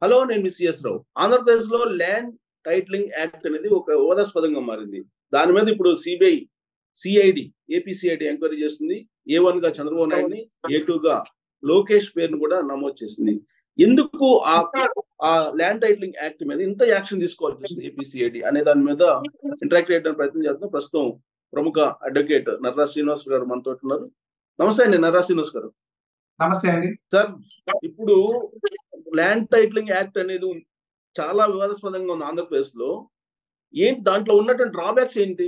Hello నేను miss CS రావు ఆంధ్రప్రదేశ్ లో land titling act అనేది ఒక వివాదాస్పదంగా మారింది దాని మీద ఇప్పుడు సిబిఐ సిఐడి ఏపీసీఐడి ఎంక్వైరీ చేస్తుంది ఏ వన్ గా చంద్రబాబు నాయుడుని ఏ టూ గా లోకేష్ పేరును కూడా నమోదు చేసింది ఎందుకు ఆ ఆ ల్యాండ్ టైటిలింగ్ యాక్ట్ మీద ఇంత యాక్షన్ తీసుకోవాల్సి వస్తుంది ఏపీసీఐడి అనే దాని మీద ఇంటరాక్ట్ చేయడానికి ప్రయత్నం చేస్తున్నాం ప్రస్తుతం ప్రముఖ అడ్వకేట్ నర్రా శ్రీనివాస్ గారు మనతో ఉన్నారు నమస్తే అండి నర్రా శ్రీనివాస్ గారు నమస్తే అండి సార్ ఇప్పుడు ల్యాండ్ టైటిలింగ్ యాక్ట్ అనేది చాలా వివాదాస్పదంగా ఉంది ఆంధ్రప్రదేశ్ లో ఏంటి దాంట్లో ఉన్నటువంటి డ్రాబ్యాక్స్ ఏంటి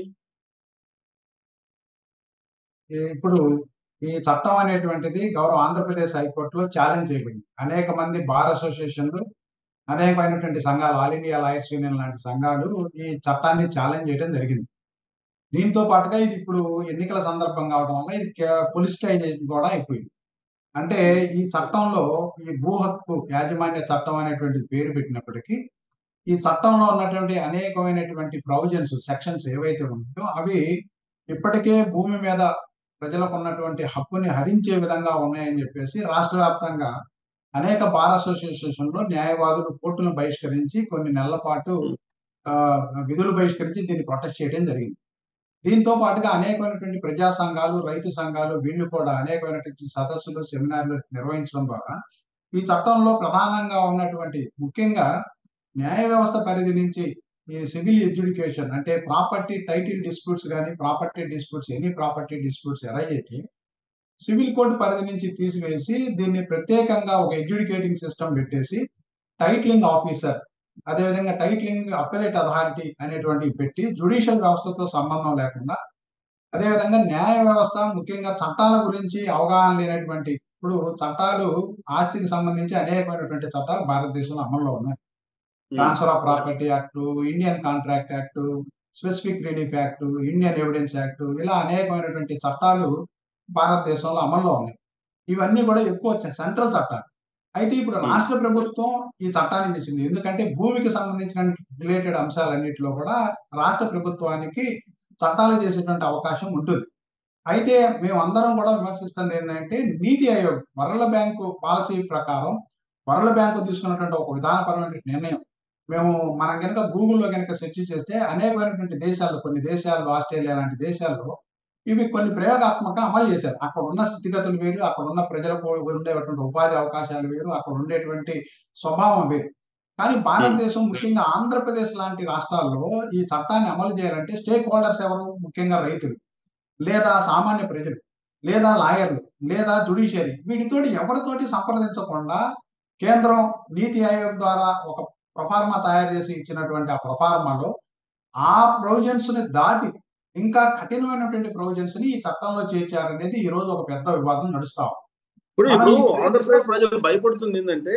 ఈ- ఇప్పుడు ఈ చట్టం అనేటువంటిది గౌరవ ఆంధ్రప్రదేశ్ హైకోర్టులో ఛాలెంజ్ చేయబడింది అనేక మంది బార్ అసోసియేషన్లు అనేకమైనటువంటి సంఘాలు ఆల్ ఇండియా లాయర్స్ యూనియన్ లాంటి సంఘాలు ఈ చట్టాన్ని ఛాలెంజ్ చేయడం జరిగింది దీంతో పాటుగా ఇది ఇప్పుడు ఎన్నికల సందర్భం కావడం వల్ల ఇది పొలిస్టైజేషన్ కూడా అయిపోయింది అంటే ఈ చట్టంలో ఈ భూ హక్కు యాజమాన్య చట్టం అనేటువంటి పేరు పెట్టినప్పటికీ ఈ చట్టంలో ఉన్నటువంటి అనేకమైనటువంటి ప్రొవిజన్స్ సెక్షన్స్ ఏవైతే ఉన్నాయో అవి ఇప్పటికే భూమి మీద ప్రజలకు ఉన్నటువంటి హక్కుని హరించే విధంగా ఉన్నాయని చెప్పేసి రాష్ట్ర వ్యాప్తంగా అనేక బార్ అసోసియేషన్లో న్యాయవాదులు కోర్టులను బహిష్కరించి కొన్ని నెలల పాటు ఆ, విధులు బహిష్కరించి దీన్ని ప్రొటెస్ట్ చేయడం జరిగింది దీంతో పాటుగా అనేకమైనటువంటి ప్రజా సంఘాలు రైతు సంఘాలు వీళ్ళు కూడా అనేకమైనటువంటి సదస్సులు సెమినార్లు నిర్వహించడం ద్వారా ఈ చట్టంలో ప్రధానంగా ఉన్నటువంటి ముఖ్యంగా న్యాయ వ్యవస్థ పరిధి నుంచి ఈ సివిల్ ఎడ్యుకేషన్ అంటే ప్రాపర్టీ టైటిల్ డిస్ప్యూట్స్ కానీ property disputes any property disputes ఎరయ్యేటి సివిల్ కోర్టు పరిధి నుంచి తీసివేసి దీన్ని ప్రత్యేకంగా ఒక ఎడ్యుకేటింగ్ సిస్టమ్ పెట్టేసి టైటిలింగ్ ఆఫీసర్ అదేవిధంగా టైటిలింగ్ అప్పలేట్ అథారిటీ అనేటువంటివి పెట్టి జుడిషియల్ వ్యవస్థతో సంబంధం లేకుండా అదేవిధంగా న్యాయ వ్యవస్థ ముఖ్యంగా చట్టాల గురించి అవగాహన లేనటువంటి ఇప్పుడు చట్టాలు ఆస్తికి సంబంధించి అనేకమైనటువంటి చట్టాలు భారతదేశంలో అమల్లో ఉన్నాయి transfer of property act Indian contract act specific relief act Indian evidence act ఇలా అనేకమైనటువంటి చట్టాలు భారతదేశంలో అమల్లో ఉన్నాయి ఇవన్నీ కూడా ఎక్కువ సెంట్రల్ చట్టాలు అయితే ఇప్పుడు రాష్ట్ర ప్రభుత్వం ఈ చట్టాన్ని చేసింది ఎందుకంటే భూమికి సంబంధించిన రిలేటెడ్ అంశాలన్నింటిలో కూడా రాష్ట్ర ప్రభుత్వానికి చట్టాలు చేసేటువంటి అవకాశం ఉంటుంది అయితే మేమందరం కూడా విమర్శిస్తుంది ఏంటంటే Niti Aayog world bank policy ప్రకారం వరల్డ్ బ్యాంకు తీసుకున్నటువంటి ఒక విధానపరమైన నిర్ణయం మేము మనం కనుక గూగుల్లో కనుక సెర్చ్ చేస్తే అనేకమైనటువంటి దేశాల్లో కొన్ని దేశాల్లో ఆస్ట్రేలియా లాంటి దేశాల్లో ఇవి కొన్ని ప్రయోగాత్మక అమలు చేశారు అక్కడ ఉన్న స్థితిగతులు వేరు అక్కడ ఉన్న ప్రజలకు ఉండేటువంటి ఉపాధి అవకాశాలు వేరు అక్కడ ఉండేటువంటి స్వభావం వేరు కానీ భారతదేశం ముఖ్యంగా ఆంధ్రప్రదేశ్ లాంటి రాష్ట్రాల్లో ఈ చట్టాన్ని అమలు చేయాలంటే స్టేక్ హోల్డర్స్ ఎవరు ముఖ్యంగా రైతులు లేదా సామాన్య ప్రజలు లేదా లాయర్లు లేదా జుడిషియరీ వీటితోటి ఎవరితోటి సంప్రదించకుండా కేంద్రం నీతి ఆయోగ్ ద్వారా ఒక ప్రొఫార్మా తయారు చేసి ఇచ్చినటువంటి ఆ ప్రొఫార్మాలో ఆ ప్రొవిజన్స్ ని దాటి ఇంకా కఠినమైనటువంటి ప్రొవిజన్స్ ని ఈ చట్టంలో చేర్చారనేది ఈ రోజు ఒక పెద్ద వివాదం నడుస్తా ఉంది. ఇప్పుడు మనం ఇప్పుడు ఈ- ఆంధ్రప్రదేశ్ ప్రజలు భయపడుతుంది ఏంటంటే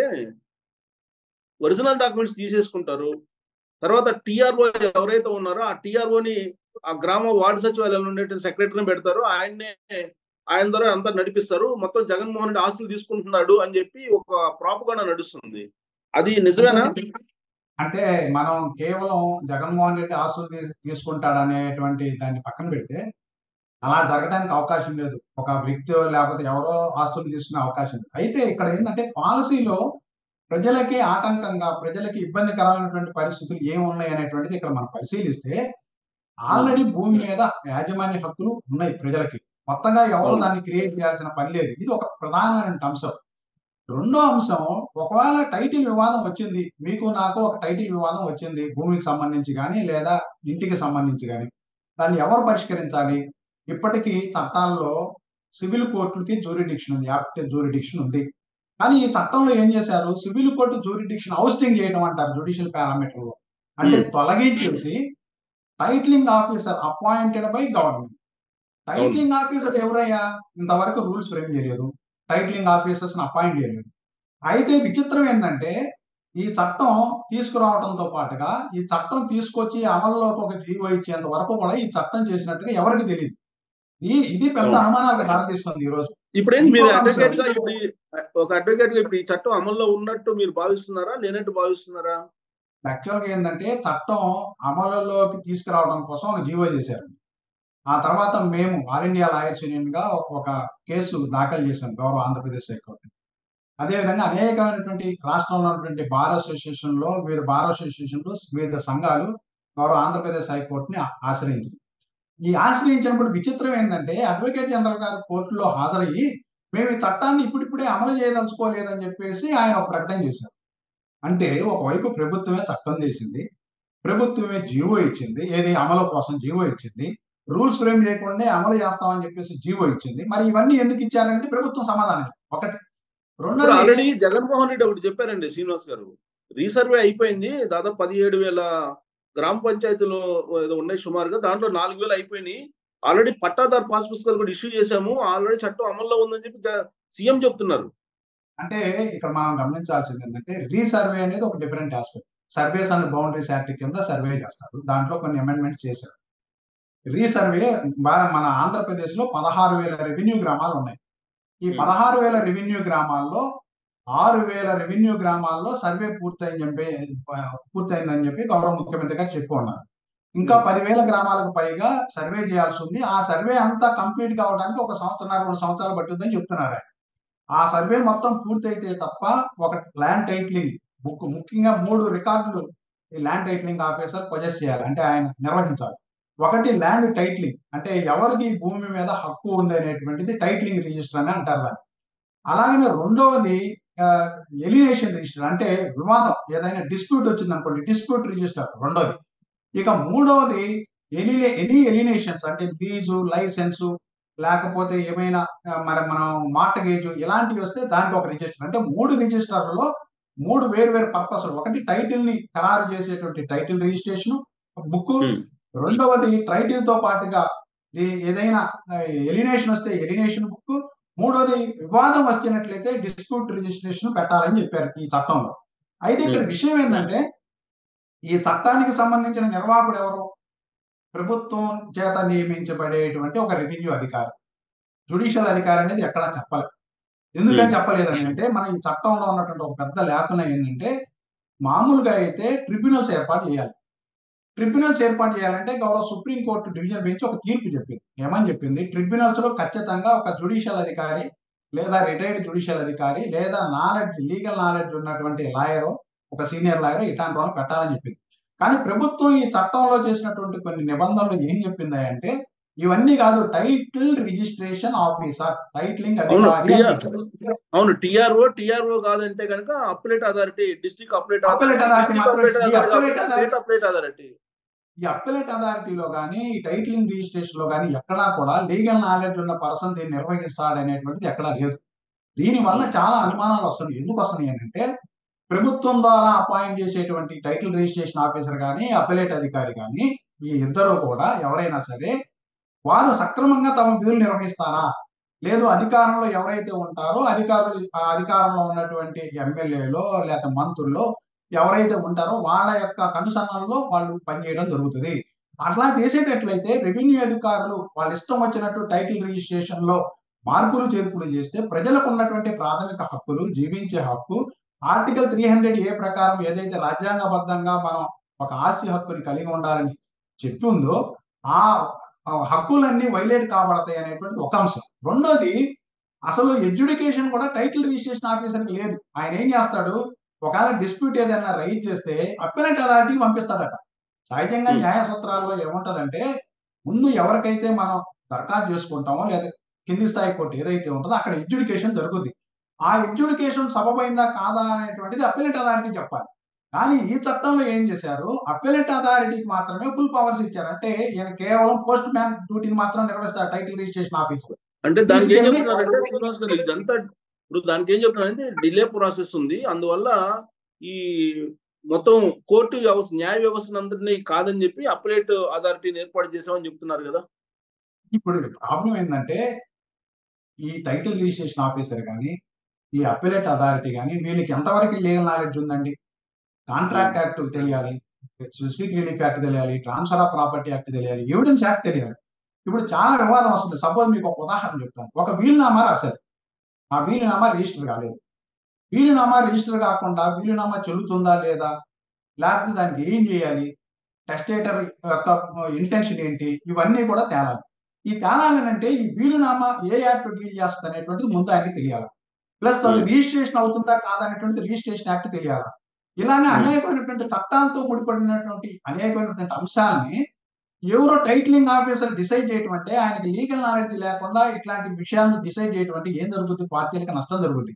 ఒరిజినల్ డాక్యుమెంట్స్ తీసేసుకుంటారు తర్వాత టిఆర్ఓ ఎవరైతే ఉన్నారో ఆ టిఆర్ఓని ఆ గ్రామ వార్డు సచివాలయంలో ఉండేటువంటి సెక్రటరీని పెడతారు ఆయన్నే ఆయన ద్వారా అంతా నడిపిస్తారు మొత్తం జగన్మోహన్ రెడ్డి ఆస్తులు తీసుకుంటున్నాడు అని చెప్పి ఒక ప్రాపగా నడుస్తుంది అది నిజమేనా అంటే మనం కేవలం జగన్మోహన్ రెడ్డి ఆస్తులు తీ- తీసుకుంటాడనేటువంటి దాన్ని పక్కన పెడితే అలా జరగడానికి అవకాశం లేదు ఒక వ్యక్తి లేకపోతే ఎవరో ఆస్తులు తీసుకునే అవకాశం లేదు అయితే ఇక్కడ ఏంటంటే పాలసీలో ప్రజలకి ఆటంకంగా ప్రజలకి ఇబ్బందికరమైనటువంటి పరిస్థితులు ఏమున్నాయి అనేటువంటిది ఇక్కడ మనం పరిశీలిస్తే ఆల్రెడీ భూమి మీద యాజమాన్య హక్కులు ఉన్నాయి ప్రజలకి కొత్తగా ఎవరు అవును. దాన్ని క్రియేట్ చేయాల్సిన పని లేదు ఇది ఒక ప్రధానమైన అంశం రెండో అంశం ఒకవేళ టైటిల్ వివాదం వచ్చింది మీకు నాకు ఒక టైటిల్ వివాదం వచ్చింది భూమికి సంబంధించి కానీ లేదా ఇంటికి సంబంధించి కానీ దాన్ని ఎవరు పరిష్కరించాలి ఇప్పటికీ చట్టాల్లో సివిల్ కోర్టులకి జూరిడిక్షన్ ఉంది యాప్ట్ జూరిడిక్షన్ ఉంది కానీ ఈ చట్టంలో ఏం చేశారు సివిల్ కోర్టు జూరిడిక్షన్ హౌస్టింగ్ చేయడం అంటారు జుడిషియల్ పారామీటర్ లో అంటే Hmm. తొలగించేసి titling officer appointed by government titling officer ఎవరయ్యా ఇంతవరకు రూల్స్ ఫ్రేమ్ చేయలేదు టైటిలింగ్ ఆఫీసర్స్ అపాయింట్ చేయలేదు అయితే విచిత్రం ఏంటంటే ఈ చట్టం తీసుకురావడంతో పాటుగా ఈ చట్టం తీసుకొచ్చి అమల్లోకి ఒక జీవో ఇచ్చేంత వరకు కూడా ఈ చట్టం చేసినట్టుగా ఎవరికి తెలియదు ఈ ఇది పెద్ద అవును. అనుమానాలకు దారితీస్తుంది ఈ రోజు ఇప్పుడు ఏంటి మీరు ఇంకొక అంశం. అడ్వకేట్ గా ఇప్పుడు ఈ- ఒక అడ్వకేట్ గా ఇప్పుడు ఈ చట్టం అమల్లో ఉన్నట్టు మీరు భావిస్తున్నారా లేనట్టు భావిస్తున్నారా యాక్చువల్గా ఏంటంటే చట్టం అమలులోకి తీసుకురావడం కోసం ఒక జీవో చేశారు ఆ తర్వాత మేము ఆల్ ఇండియా లాయర్స్ యూనియన్ గా ఒక కేసు దాఖలు చేశాం గౌరవ ఆంధ్రప్రదేశ్ హైకోర్టు అదేవిధంగా అనేకమైనటువంటి రాష్ట్రంలో ఉన్నటువంటి బార్ అసోసియేషన్ లో వివిధ బార్ అసోసియేషన్లు వివిధ సంఘాలు గౌరవ ఆంధ్రప్రదేశ్ హైకోర్టుని ఆ- ఆశ్రయించింది ఈ ఆశ్రయించినప్పుడు విచిత్రం ఏంటంటే అడ్వకేట్ జనరల్ గారు కోర్టులో హాజరయ్యి మేము ఈ చట్టాన్ని ఇప్పుడిప్పుడే అమలు చేయదలుచుకోలేదని చెప్పేసి ఆయన ఒక ప్రకటన చేశారు అంటే ఒకవైపు ప్రభుత్వమే చట్టం చేసింది ప్రభుత్వమే జీవో ఇచ్చింది ఏది అమలు కోసం జీవో ఇచ్చింది రూల్స్ ఫ్రేమ్ చేయకుండా అమలు చేస్తామని చెప్పేసి జీవో ఇచ్చింది మరి ఇవన్నీ ఎందుకు ఇచ్చారంటే ప్రభుత్వం సమాధానం ఇవ్వదు. ఒకటి ఇప్పుడు రెండోది ఆల్రెడీ జగన్మోహన్ రెడ్డి ఒకటి చెప్పారండి శ్రీనివాస్ గారు రీసర్వే అయిపోయింది దాదాపు పదిహేడు వేల గ్రామ పంచాయతీలు ఏదో ఉన్నాయి సుమారుగా దాంట్లో నాలుగు వేలు అయిపోయినాయి ఆల్రెడీ పట్టాదారు పాస్ పుస్తకాలు కూడా ఇష్యూ చేశాము ఆల్రెడీ చట్టం అమల్లో ఉందని చెప్పి జ- సీఎం చెప్తున్నారు అంటే ఇక్కడ మనం గమనించాల్సింది ఏంటంటే రీసర్వే అనేది ఒక different aspect surveys and boundaries act కింద సర్వే చేస్తారు దాంట్లో కొన్ని అమెండ్మెంట్స్ చేశారు రీసర్వే బాగా మన ఆంధ్రప్రదేశ్ లో పదహారు వేల రెవెన్యూ గ్రామాలు ఉన్నాయి ఈ Hmm. పదహారు వేల రెవెన్యూ గ్రామాల్లో ఆరు వేల రెవెన్యూ గ్రామాల్లో సర్వే పూర్తయిందని చెప్పి పూర్తయిందని చెప్పి గౌరవ ముఖ్యమంత్రి గారు చెప్పి ఉన్నారు ఇంకా Hmm. పదివేల గ్రామాలకు పైగా సర్వే చేయాల్సి ఉంది ఆ సర్వే అంతా కంప్లీట్ కావడానికి ఒక సంవత్సరం రెండు సంవత్సరాలు పట్టుద్దని చెప్తున్నారు ఆయన ఆ సర్వే మొత్తం పూర్తయితే తప్ప ఒక ల్యాండ్ టైటిలింగ్ బుక్ ముఖ్యంగా మూడు రికార్డులు ఈ ల్యాండ్ టైటిలింగ్ ఆఫీసర్ పొజెస్ చేయాలి అంటే ఆయన నిర్వహించాలి ఒకటి ల్యాండ్ టైటిలింగ్ అంటే ఎవరికి ఈ భూమి మీద హక్కు ఉంది అనేటువంటిది టైటిలింగ్ రిజిస్టర్ అని అంటారు దాన్ని అలాగనే రెండవది ఎలినేషన్ రిజిస్టర్ అంటే వివాదం ఏదైనా డిస్ప్యూట్ వచ్చింది అనుకోండి డిస్ప్యూట్ రిజిస్టర్ రెండోది ఇక మూడవది ఎనీ ఎనీ ఎలినేషన్స్ అంటే లీజు లైసెన్సు లేకపోతే ఏమైనా ఆ, మరి మనం మార్టగేజ్ ఇలాంటివి వస్తే దానికి ఒక రిజిస్టర్ అంటే మూడు రిజిస్టర్లలో మూడు వేరు వేరు పర్పస్ ఒకటి టైటిల్ ని ఖరారు చేసేటువంటి టైటిల్ రిజిస్ట్రేషన్ బుక్ Hmm. రెండవది టైటిల్ తో పాటుగా ఈ- ఏదైనా ఎలినేషన్ వస్తే ఎలినేషన్ బుక్ మూడోది వివాదం వచ్చినట్లయితే డిస్ప్యూట్ రిజిస్ట్రేషన్ పెట్టాలని చెప్పారు ఈ చట్టంలో అయితే ఇక్కడ Hmm. విషయం ఏంటంటే ఈ చట్టానికి సంబంధించిన నిర్వాహకుడు ఎవరు ప్రభుత్వం చేత నియమించబడేటువంటి ఒక రెవెన్యూ అధికారి జుడిషియల్ అధికారి అనేది ఎక్కడా చెప్పలేదు ఎందుకని Hmm. చెప్పలేదని అంటే మన ఈ చట్టంలో ఉన్నటువంటి ఒక పెద్ద లేఖన ఏంటంటే మామూలుగా అయితే ట్రిబ్యునల్స్ ఏర్పాటు చేయాలి ట్రిబ్యునల్స్ ఏర్పాటు చేయాలంటే గౌరవ సుప్రీం కోర్టు డివిజన్ బెంచ్ ఒక తీర్పు చెప్పింది ఏమని చెప్పింది ట్రిబ్యునల్స్ లో ఖచ్చితంగా ఒక జుడిషియల్ అధికారి లేదా రిటైర్డ్ జుడిషియల్ అధికారి లేదా నాలెడ్జ్ లీగల్ నాలెడ్జ్ ఉన్నటువంటి లాయర్ ఒక సీనియర్ లాయర్ ఇట్లాంటి వాళ్ళు పెట్టాలని చెప్పింది కానీ ప్రభుత్వం ఈ చట్టంలో చేసినటువంటి కొన్ని నిబంధనలు ఏం చెప్పింది అంటే ఇవన్నీ కాదు టైటిల్ రిజిస్ట్రేషన్ ఆఫీసర్ టైటిలింగ్ అవును, అధికారి అని TR. చెప్పింది. అవును టిఆర్ఓ టిఆర్ఓ కాదంటే కనుక appellate authority district appellate Appellate authority మాత్రం ఈ appellate authority- state appellate authority ఈ అప్పలేట్ అథారిటీలో కానీ ఈ టైటిలింగ్ రిజిస్ట్రేషన్ లో కానీ ఎక్కడా కూడా లీగల్ నాలెడ్జ్ ఉన్న పర్సన్ దీన్ని నిర్వహిస్తాడు అనేటువంటిది ఎక్కడా లేదు దీని వల్ల చాలా అనుమానాలు వస్తున్నాయి ఎందుకు వస్తున్నాయి అంటే ప్రభుత్వం ద్వారా అపాయింట్ చేసేటువంటి టైటిల్ రిజిస్ట్రేషన్ ఆఫీసర్ కానీ అప్పలేట్ అధికారి కానీ ఈ ఇద్దరు కూడా ఎవరైనా సరే వారు సక్రమంగా తమ విధులు నిర్వహిస్తారా లేదు అధికారంలో ఎవరైతే ఉంటారో అధికారులు ఆ అధికారంలో ఉన్నటువంటి ఎమ్మెల్యేలో లేకపోతే మంత్రుల్లో ఎవరైతే ఉంటారో వాళ్ళ యొక్క కనుసన్నల్లో వాళ్ళు పనిచేయడం జరుగుతుంది అట్లా చేసేటట్లయితే రెవెన్యూ అధికారులు వాళ్ళ ఇష్టం వచ్చినట్టు టైటిల్ రిజిస్ట్రేషన్ లో మార్పులు చేర్పులు చేస్తే ప్రజలకు ఉన్నటువంటి ప్రాథమిక హక్కులు జీవించే హక్కు ఆర్టికల్ త్రీ హండ్రెడ్ ఏ ప్రకారం ఏదైతే రాజ్యాంగబద్ధంగా మనం ఒక ఆస్తి హక్కుని కలిగి ఉండాలని చెప్పి ఉందో ఆ ఆ హక్కులన్నీ వైలేట్ కాబడతాయి అనేటువంటి ఒక అంశం రెండోది అసలు ఎడ్యుకేషన్ కూడా టైటిల్ రిజిస్ట్రేషన్ ఆఫీసర్కి లేదు ఆయన ఏం చేస్తాడు ఒకవేళ డిస్ప్యూట్ ఏదైనా రైజ్ చేస్తే అప్పెలెంట్ అథారిటీకి పంపిస్తాడట సహజంగా Hmm. న్యాయ సూత్రాల్లో ఏముంటదంటే ముందు ఎవరికైతే మనం దరఖాస్తు చేసుకుంటామో లేదా కింది స్థాయి కోర్టు ఏదైతే ఉంటుందో అక్కడ ఎడ్యుకేషన్ జరుగుద్ది ఆ ఎడ్యుకేషన్ సబబైందా కాదా అనేటువంటిది అప్పెలెంట్ అథారిటీ చెప్పాలి కానీ ఈ చట్టంలో ఏం చేశారు అప్పెలెంట్ అథారిటీకి మాత్రమే ఫుల్ పవర్స్ ఇచ్చారు అంటే ఈయన కేవలం పోస్ట్ మ్యాన్ డ్యూటీని మాత్రం నిర్వహిస్తారు టైటిల్ రిజిస్ట్రేషన్ ఆఫీసర్ అంటే దానికి ఏం తీసుకెళ్ళి- చెప్తున్నారంటే శ్రీనివాస్ గారు ఇదంతా ఇప్పుడు దానికి ఏం చెప్తున్నారంటే డిలే ప్రాసెస్ ఉంది అందువల్ల ఈ మొత్తం కోర్టు వ్యవస్థ న్యాయ వ్యవస్థను అందరినీ కాదని చెప్పి అప్లేట్ అథారిటీని ఏర్పాటు చేసామని చెప్తున్నారు కదా ఇప్పుడు ప్రాబ్లం ఏంటంటే ఈ టైటిల్ రిజిస్ట్రేషన్ ఆఫీసర్ కానీ ఈ అప్పిలేట్ అథారిటీ కానీ వీళ్ళకి ఎంతవరకు లీగల్ నాలెడ్జ్ ఉందండి కాంట్రాక్ట్ యాక్ట్ తెలియాలి స్పెసిఫిక్ రిలీఫ్ యాక్ట్ తెలియాలి ట్రాన్స్ఫర్ ఆఫ్ ప్రాపర్టీ యాక్ట్ తెలియాలి ఎవిడెన్స్ యాక్ట్ తెలియాలి ఇప్పుడు చాలా వివాదం వస్తుంది సపోజ్ మీకు ఒక ఉదాహరణ చెప్తాను ఒక వీలునామా రాశారు ఆ వీలునామా రిజిస్టర్ కాలేదు వీలునామా రిజిస్టర్ కాకుండా వీలునామా చెల్లుతుందా లేదా లేకపోతే దానికి ఏం చేయాలి టెస్టేటర్ యొక్క ఇంటెన్షన్ ఏంటి ఇవన్నీ కూడా తేలాలి ఈ తేలాలి అంటే ఈ వీలునామా ఏ యాక్ట్ డీల్ చేస్తుంది అనేటువంటిది ముందు ఆయనకి తెలియాలి ప్లస్ అది Hmm. రిజిస్ట్రేషన్ అవుతుందా కాదా అనేటువంటి రిజిస్ట్రేషన్ యాక్ట్ తెలియాలి ఇలానే Hmm. అనేకమైనటువంటి చట్టాలతో ముడిపడినటువంటి అనేకమైనటువంటి అంశాలని ఎవరో టైటిలింగ్ ఆఫీసర్ డిసైడ్ చేయటం అంటే ఆయనకి లీగల్ నాలెడ్జ్ లేకుండా ఇట్లాంటి విషయాలను డిసైడ్ చేయటం అంటే ఏం జరుగుతుంది పార్టీలకు నష్టం జరుగుతుంది